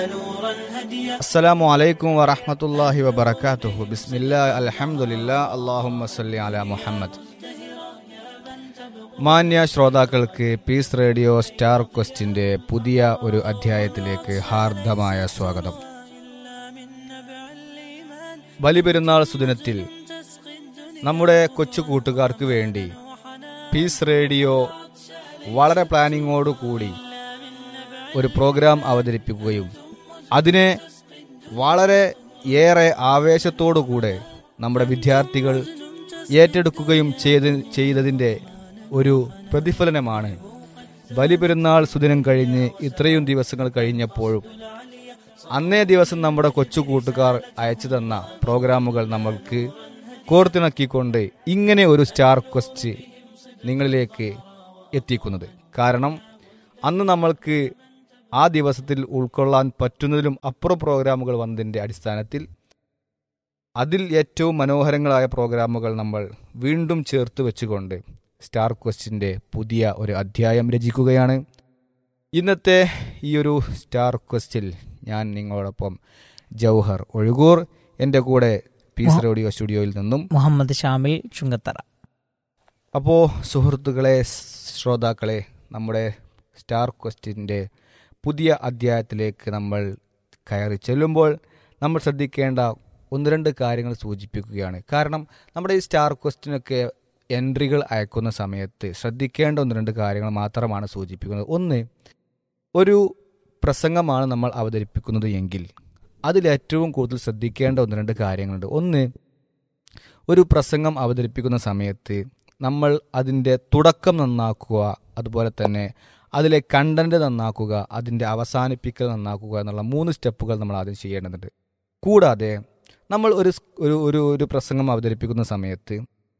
അസ്സലാമു അലൈക്കും വറഹ്മത്തുള്ളാഹി വബറകാതുഹു ബിസ്മില്ലാ അൽഹംദുലില്ലാ അല്ലാഹുമ്മ സല്ലി അലാ മുഹമ്മദ് മാന്യ ശ്രോതാക്കൾക്ക് പീസ് റേഡിയോ സ്റ്റാർ ക്വസ്റ്റിന്റെ പുതിയ ഒരു അധ്യായത്തിലേക്ക് ഹാർദമായ സ്വാഗതം ബലിപെരുന്നാൾ സുദിനത്തിൽ നമ്മുടെ കൊച്ചു കൂട്ടുകാർക്ക് വേണ്ടി പീസ് റേഡിയോ വളരെ പ്ലാനിങ്ങോടു കൂടി ഒരു പ്രോഗ്രാം അവതരിപ്പിക്കുകയും അതിനെ വളരെ ഏറെ ആവേശത്തോടുകൂടെ നമ്മുടെ വിദ്യാർത്ഥികൾ ഏറ്റെടുക്കുകയും ചെയ്ത് ചെയ്തതിൻ്റെ ഒരു പ്രതിഫലനമാണ് ബലിപെരുന്നാൾ സുദിനം കഴിഞ്ഞ് ഇത്രയും ദിവസങ്ങൾ കഴിഞ്ഞപ്പോഴും അന്നേ ദിവസം നമ്മുടെ കൊച്ചു കൂട്ടുകാർ അയച്ചു തന്ന പ്രോഗ്രാമുകൾ നമ്മൾക്ക് കോർത്തിണക്കിക്കൊണ്ട് ഇങ്ങനെ ഒരു സ്റ്റാർ ക്വസ്റ്റ് നിങ്ങളിലേക്ക് എത്തിക്കുന്നത് കാരണം അന്ന് നമ്മൾക്ക് ആ ദിവസത്തിൽ ഉൾക്കൊള്ളാൻ പറ്റുന്നതിലും അപ്പുറം പ്രോഗ്രാമുകൾ വന്നതിൻ്റെ അടിസ്ഥാനത്തിൽ അതിൽ ഏറ്റവും മനോഹരങ്ങളായ പ്രോഗ്രാമുകൾ നമ്മൾ വീണ്ടും ചേർത്ത് വെച്ചുകൊണ്ട് സ്റ്റാർ ക്വസ്റ്റിൻ്റെ പുതിയ ഒരു അധ്യായം രചിക്കുകയാണ് ഇന്നത്തെ ഈ ഒരു സ്റ്റാർ ക്വസ്റ്റിൽ ഞാൻ നിങ്ങളോടൊപ്പം ജൗഹർ ഒഴുകൂർ എൻ്റെ കൂടെ പീസ് റേഡിയോ സ്റ്റുഡിയോയിൽ നിന്നും മുഹമ്മദ് ഷാമിൽ ചുങ്കത്തറ അപ്പോൾ സുഹൃത്തുക്കളെ ശ്രോതാക്കളെ നമ്മുടെ സ്റ്റാർ ക്വസ്റ്റിൻ്റെ പുതിയ അധ്യായത്തിലേക്ക് നമ്മൾ കയറി ചെല്ലുമ്പോൾ നമ്മൾ ശ്രദ്ധിക്കേണ്ട ഒന്ന് രണ്ട് കാര്യങ്ങൾ സൂചിപ്പിക്കുകയാണ് കാരണം നമ്മുടെ ഈ സ്റ്റാർ ക്വസ്റ്റിനൊക്കെ എൻട്രികൾ അയക്കുന്ന സമയത്ത് ശ്രദ്ധിക്കേണ്ട ഒന്ന് രണ്ട് കാര്യങ്ങൾ മാത്രമാണ് സൂചിപ്പിക്കുന്നത് ഒന്ന് ഒരു പ്രസംഗമാണ് നമ്മൾ അവതരിപ്പിക്കുന്നത് എങ്കിൽ അതിൽ ഏറ്റവും കൂടുതൽ ശ്രദ്ധിക്കേണ്ട ഒന്ന് രണ്ട് കാര്യങ്ങളുണ്ട് ഒന്ന് ഒരു പ്രസംഗം അവതരിപ്പിക്കുന്ന സമയത്ത് നമ്മൾ അതിൻ്റെ തുടക്കം നന്നാക്കുക അതുപോലെ തന്നെ അതിലെ കണ്ടന്റ് നന്നാക്കുക അതിൻ്റെ അവസാനിപ്പിക്കൽ നന്നാക്കുക എന്നുള്ള മൂന്ന് സ്റ്റെപ്പുകൾ നമ്മൾ ആദ്യം ചെയ്യേണ്ടതുണ്ട് കൂടാതെ നമ്മൾ ഒരു സ്- ഒരു ഒരു ഒരു പ്രസംഗം അവതരിപ്പിക്കുന്ന സമയത്ത്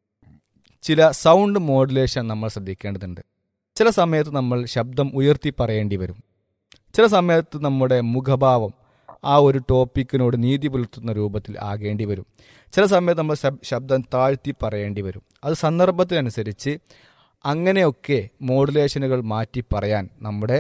ചില സൗണ്ട് മോഡുലേഷൻ നമ്മൾ ശ്രദ്ധിക്കേണ്ടതുണ്ട് ചില സമയത്ത് നമ്മൾ ശബ്ദം ഉയർത്തി പറയേണ്ടി വരും ചില സമയത്ത് നമ്മുടെ മുഖഭാവം ആ ഒരു ടോപ്പിക്കിനോട് നീതി പുലർത്തുന്ന രൂപത്തിൽ ആകേണ്ടി വരും ചില സമയത്ത് നമ്മൾ ശബ്- ശബ്ദം താഴ്ത്തി പറയേണ്ടി വരും അത് സന്ദർഭത്തിനനുസരിച്ച് അങ്ങനെയൊക്കെ മോഡുലേഷനുകൾ മാറ്റി പറയാൻ നമ്മുടെ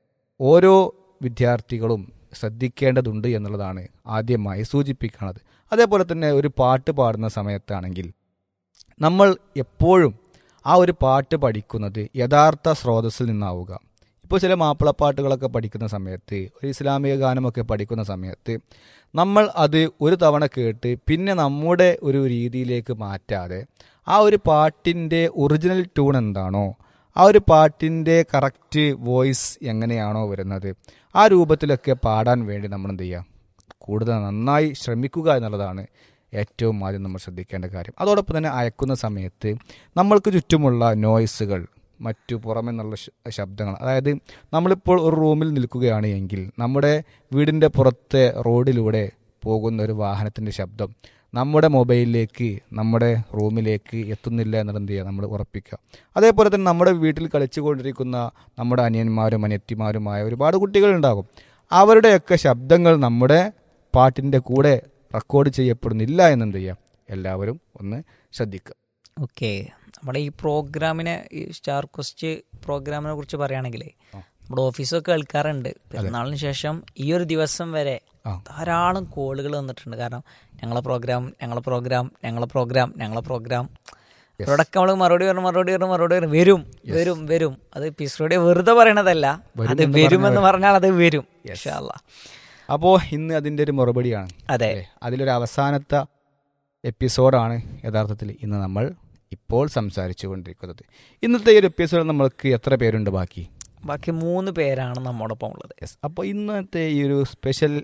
ഓരോ വിദ്യാർത്ഥികളും ശ്രദ്ധിക്കേണ്ടതുണ്ട് എന്നുള്ളതാണ് ആദ്യമായി സൂചിപ്പിക്കുന്നത് അതേപോലെ തന്നെ ഒരു പാട്ട് പാടുന്ന സമയത്താണെങ്കിൽ നമ്മൾ എപ്പോഴും ആ ഒരു പാട്ട് പഠിക്കുന്നത് യഥാർത്ഥ സ്രോതസ്സിൽ നിന്നാവുക ഇപ്പോൾ ചില മാപ്പിളപ്പാട്ടുകളൊക്കെ പഠിക്കുന്ന സമയത്ത് ഒരു ഇസ്ലാമിക ഗാനമൊക്കെ പഠിക്കുന്ന സമയത്ത് നമ്മൾ അത് ഒരു തവണ കേട്ട് പിന്നെ നമ്മുടെ ഒരു രീതിയിലേക്ക് മാറ്റാതെ ആ ഒരു പാട്ടിൻ്റെ ഒറിജിനൽ ട്യൂൺ എന്താണോ ആ ഒരു പാട്ടിൻ്റെ കറക്റ്റ് വോയിസ് എങ്ങനെയാണോ വരുന്നത് ആ രൂപത്തിലൊക്കെ പാടാൻ വേണ്ടി നമ്മൾ എന്ത് ചെയ്യുക കൂടുതൽ നന്നായി ശ്രമിക്കുക എന്നുള്ളതാണ് ഏറ്റവും ആദ്യം നമ്മൾ ശ്രദ്ധിക്കേണ്ട കാര്യം അതോടൊപ്പം തന്നെ അയക്കുന്ന സമയത്ത് നമ്മൾക്ക് ചുറ്റുമുള്ള നോയ്സുകൾ മറ്റു പുറമെന്നുള്ള ശ- ശബ്ദങ്ങൾ അതായത് നമ്മളിപ്പോൾ ഒരു റൂമിൽ നിൽക്കുകയാണ് എങ്കിൽ നമ്മുടെ വീടിൻ്റെ പുറത്തെ റോഡിലൂടെ പോകുന്ന ഒരു വാഹനത്തിൻ്റെ ശബ്ദം നമ്മുടെ മൊബൈലിലേക്ക് നമ്മുടെ റൂമിലേക്ക് എത്തുന്നില്ല എന്നുള്ളത് എന്ത് ചെയ്യുക നമ്മൾ ഉറപ്പിക്കുക അതേപോലെ തന്നെ നമ്മുടെ വീട്ടിൽ കളിച്ചുകൊണ്ടിരിക്കുന്ന നമ്മുടെ അനിയന്മാരും അനിയത്തിമാരുമായ ഒരുപാട് കുട്ടികളുണ്ടാകും അവരുടെയൊക്കെ ശബ്ദങ്ങൾ നമ്മുടെ പാട്ടിൻ്റെ കൂടെ റെക്കോർഡ് ചെയ്യപ്പെടുന്നില്ല എന്നെന്ത് ചെയ്യുക എല്ലാവരും ഒന്ന് ശ്രദ്ധിക്കുക ഓക്കെ നമ്മുടെ ഈ പ്രോഗ്രാമിനെ ഈ സ്റ്റാർ ക്വസ്റ്റ് പ്രോഗ്രാമിനെ കുറിച്ച് പറയുകയാണെങ്കിൽ നമ്മുടെ ഓഫീസൊക്കെ കേൾക്കാറുണ്ട് പെരുന്നാളിന് ശേഷം ഈ ഒരു ദിവസം വരെ ആ. ധാരാളം കോളുകൾ വന്നിട്ടുണ്ട് കാരണം ഞങ്ങളെ പ്രോഗ്രാം ഞങ്ങളെ പ്രോഗ്രാം ഞങ്ങളെ പ്രോഗ്രാം ഞങ്ങളെ പ്രോഗ്രാം അവരോടൊക്കെ നമ്മൾ മറുപടി പറഞ്ഞു മറുപടി പറഞ്ഞു മറുപടി പറഞ്ഞു വരും വരും വരും അത് പിസ്രോടെ വെറുതെ പറയണതല്ല വരും അത് എന്ന് വരുമെന്ന് പറഞ്ഞാൽ അത് വരും ഇൻഷാ അല്ലാ. അപ്പോൾ ഇന്ന് അതിൻ്റെ ഒരു മറുപടിയാണ് അതെ അല്ലേ? അതിലൊരു അവസാനത്തെ എപ്പിസോഡാണ് യഥാർത്ഥത്തിൽ ഇന്ന് നമ്മൾ ഇപ്പോൾ സംസാരിച്ചു കൊണ്ടിരിക്കുന്നത് ഇന്നത്തെ ഈ ഒരു എപ്പിസോഡ് നമ്മൾക്ക് എത്ര പേരുണ്ട് ബാക്കി ബാക്കി മൂന്ന് പേരാണ് നമ്മോടൊപ്പം ഉള്ളത് യെസ് അപ്പോൾ ഇന്നത്തെ ഈ ഒരു സ്പെഷ്യൽ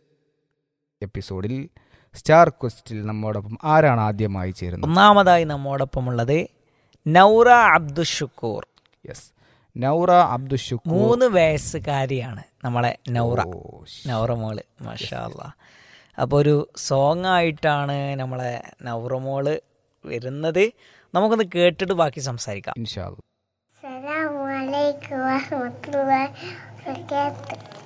എപ്പിസോഡിൽ സ്റ്റാർ ക്വസ്റ്റിൽ നമ്മോടൊപ്പം ആരാണ് ആദ്യമായി ചേരുന്നത് ഒന്നാമതായി നമ്മോടൊപ്പം ഉള്ളത് നൗറ അബ്ദുഷുക്കൂർ യെസ് നൗറ അബ്ദുഷുക്കൂർ മൂന്ന് വയസ്സുകാരിയാണ് നമ്മളെ നൗറ ഓ, നൗറ മോള് മഷാല്ല അപ്പോൾ ഒരു സോങ് ആയിട്ടാണ് നമ്മളെ നൗറ മോള് വരുന്നത് നമുക്കൊന്ന് കേട്ടിട്ട് ബാക്കി സംസാരിക്കാം ഇൻഷാ അല്ലാ. السلام عليكم ورحمة الله وبركاته